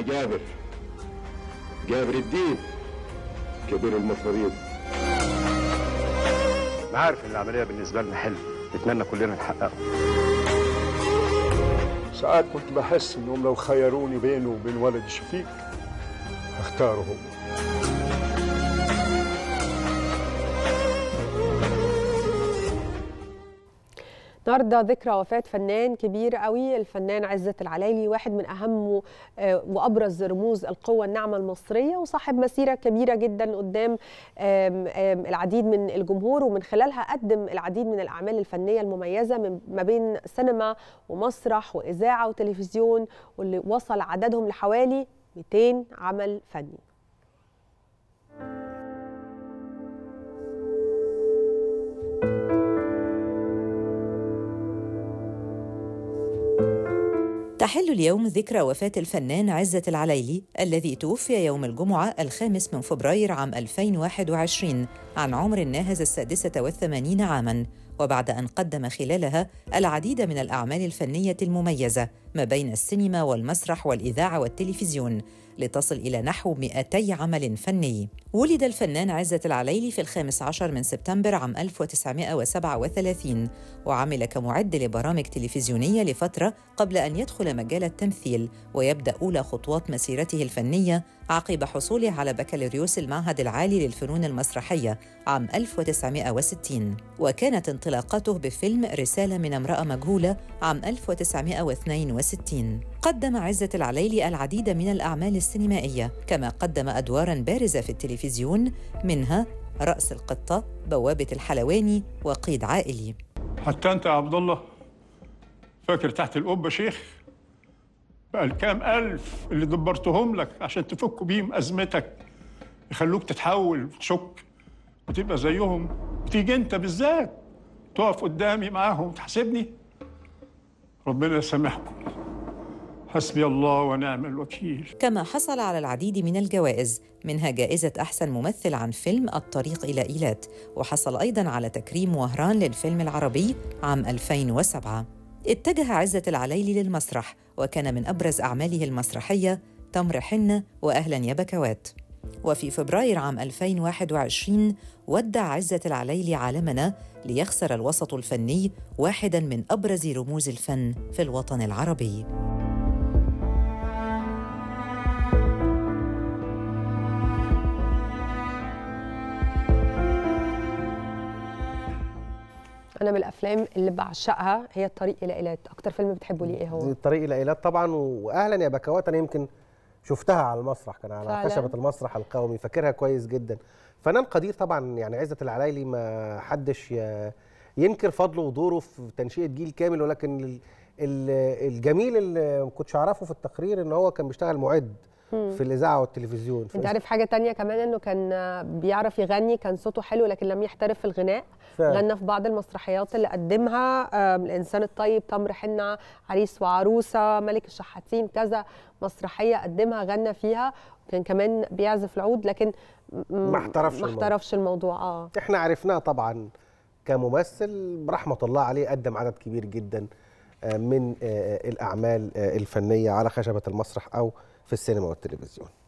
جابر جابر الدين كبير المفرين انا عارف ان العمليه بالنسبه لنا حلم نتمنى كلنا نحققه ساعات كنت بحس انهم لو خيروني بينه وبين ولد شفيق هختاره هو النهارده ذكرى وفاة فنان كبير قوي الفنان عزت العلايلي واحد من أهم آه، وأبرز رموز القوة الناعمة المصرية وصاحب مسيرة كبيرة جدا قدام آم، آم، العديد من الجمهور ومن خلالها قدم العديد من الأعمال الفنية المميزة من ما بين سينما ومسرح وإذاعة وتلفزيون واللي وصل عددهم لحوالي 200 عمل فني تحل اليوم ذكرى وفاة الفنان عزة العليلي الذي توفي يوم الجمعة الخامس من فبراير عام 2021 عن عمر ناهز السادسة والثمانين عاماً وبعد أن قدم خلالها العديد من الأعمال الفنية المميزة ما بين السينما والمسرح والإذاعة والتلفزيون لتصل إلى نحو 200 عمل فني ولد الفنان عزة العليلي في الخامس عشر من سبتمبر عام 1937 وعمل كمعد لبرامج تلفزيونية لفترة قبل أن يدخل مجال التمثيل ويبدأ أولى خطوات مسيرته الفنية عقب حصوله على بكالوريوس المعهد العالي للفنون المسرحية عام 1960 وكانت انطلاقته بفيلم رسالة من امرأة مجهولة عام 1962 قدم عزة العليلي العديد من الأعمال السينمائية كما قدم أدواراً بارزة في التلفزيون منها رأس القطة بوابة الحلواني وقيد عائلي حتى انت يا عبد الله فاكر تحت القبه شيخ بقى الكام الف اللي دبرتهم لك عشان تفك بيهم ازمتك يخلوك تتحول وتشك وتبقى زيهم وتيجي انت بالذات تقف قدامي معاهم تحاسبني ربنا يسامحكم حسبي الله ونعم الوكيل كما حصل على العديد من الجوائز منها جائزة أحسن ممثل عن فيلم الطريق إلى إيلات وحصل أيضاً على تكريم وهران للفيلم العربي عام 2007 اتجه عزة العليلي للمسرح وكان من أبرز أعماله المسرحية تمر حنة وأهلاً يا بكوات وفي فبراير عام 2021 ودع عزة العليلي عالمنا ليخسر الوسط الفني واحداً من أبرز رموز الفن في الوطن العربي أنا من الأفلام اللي بعشقها هي الطريق إلى إيلات أكتر فيلم بتحبه ليه إيه هو؟ الطريق الى ايلات طبعا واهلا يا بكوات انا يمكن شفتها على المسرح كان على فعلاً؟ خشبه المسرح القومي فاكرها كويس جدا فنان قدير طبعا يعني عزت العلايلي ما حدش ي- ينكر فضله ودوره في تنشئه جيل كامل ولكن ال- ال- الجميل اللي ما كنتش اعرفه في التقرير ان هو كان بيشتغل معد في الاذاعه والتلفزيون انت عارف حاجه تانية كمان انه كان بيعرف يغني كان صوته حلو لكن لم يحترف في الغناء فعلا. غنى في بعض المسرحيات اللي قدمها آم، الانسان الطيب تمر حنه عريس وعروسه ملك الشحاتين كذا مسرحيه قدمها غنى فيها كان كمان بيعزف العود لكن م- ما احترفش ما الموضوع. احترفش الموضوع اه احنا عرفناه طبعا كممثل رحمه الله عليه قدم عدد كبير جدا آه، من آه، الاعمال آه، الفنيه على خشبه المسرح او في السينما والتلفزيون